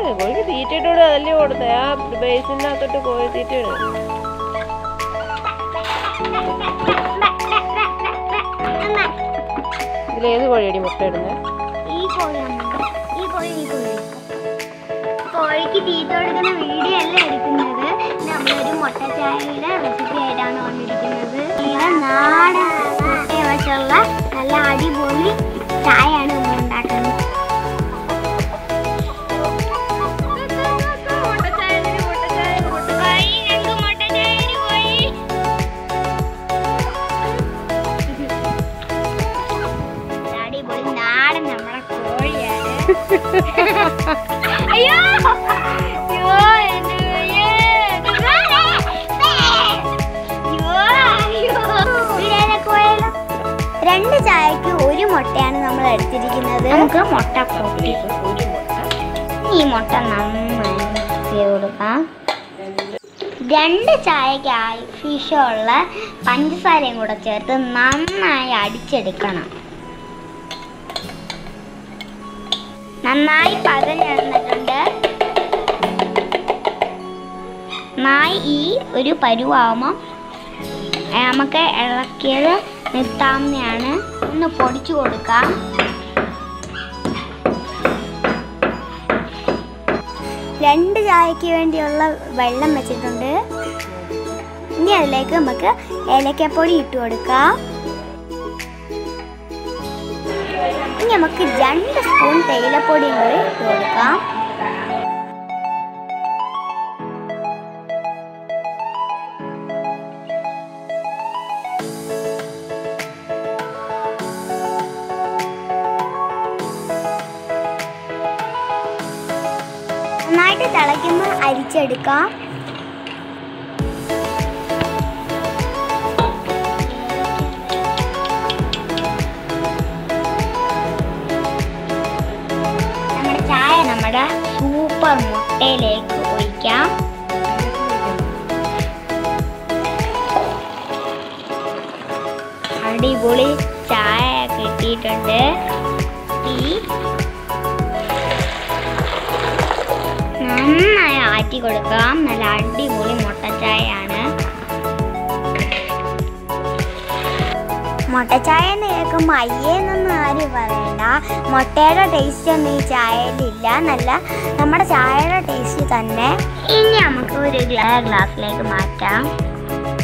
കോഴിക്ക് തീറ്റ ഇട്ടോട് അതല്ലേ കൊടുത്തേ ആ ബേസിനകത്തോട്ട് കോഴി തീറ്റ ഇടും ഇതിലേത് കോഴിയടി മുട്ട ഇടുന്നത് ഈ കോഴി അമ്മ. ഈ കോഴി ഈ കോഴി കോഴിക്ക് തീറ്റ കൊടുക്കുന്ന വീഡിയോ അല്ല എടുക്കുന്നത് നമ്മളൊരു മുട്ട ചായയുടെ റെസിപ്പി ആയിട്ടാണ് വന്നിരിക്കുന്നത് ഇവിടെ നാടൻ മുട്ടയെ വെച്ചുള്ള നല്ല അടിപൊളി ചായയാണ് നമ്മൾ ഉണ്ടാക്കുന്നത് കോഴി, ഞങ്ങൾക്ക് മുട്ട ചായ തരൂ കോഴി. അടിപൊളി നാടൻ നമ്മുടെ കോഴിയാണ് അയ്യോ അയ്യോ എന്റെ കോഴിയെ. അയ്യോ, അയ്യോ. ഇതിലേക്ക് പോയാലോ? രണ്ട് ചായക്ക് ഒരു മുട്ടയാണ് നമ്മൾ എടുത്തിരിക്കുന്നത് നമുക്ക് മുട്ട പൊട്ടി ഈ മുട്ട നന്നായി ചെയ്ത് കൊടുക്കാം രണ്ട് ചായക്കായി ഫിഷുള്ള പഞ്ചസാരയും കൂടെ ചേർത്ത് നന്നായി അടിച്ചെടുക്കണം നന്നായി പതഞ്ഞിട്ടുണ്ട് നന്നായി ഈ ഒരു പരുവാകുമ്പോൾ നമുക്ക് ഇളക്കിയത് നിർത്താവുന്നതാണ് ഒന്ന് പൊടിച്ചു കൊടുക്കാം രണ്ട് ചായക്ക് വേണ്ടിയുള്ള വെള്ളം വെച്ചിട്ടുണ്ട് ഇനി അതിലേക്ക് നമുക്ക് ഏലക്കപ്പൊടി ഇട്ട് കൊടുക്കാം ഇനി നമുക്ക് രണ്ട് സ്പൂൺ തേയിലപ്പൊടിയും കൂടി ഇട്ട് കൊടുക്കാം നന്നായിട്ട് തിളയ്ക്കുമ്പോൾ അരിച്ചെടുക്കാം നമ്മുടെ ചായ നമ്മുടെ സൂപ്പർ മുട്ടയിലേക്ക് ഒഴിക്കാം അടിപൊളി ചായ കിട്ടിയിട്ടുണ്ട് ഈ നന്നായി ആറ്റി കൊടുക്കാം നല്ല അടിപൊളി മുട്ട ചായയാണ് മുട്ടച്ചായ എന്ന് കേൾക്കുമ്പോൾ അയ്യേന്നൊന്നും ആരും പറയണ്ട മുട്ടയുടെ ടേസ്റ്റ് ഒന്നും ഈ ചായയിലില്ല നല്ല നമ്മുടെ ചായയുടെ ടേസ്റ്റ് തന്നെ ഇനി നമുക്ക് ഒരു ഗ്ലാ ഗ്ലാസ്സിലേക്ക് മാറ്റാം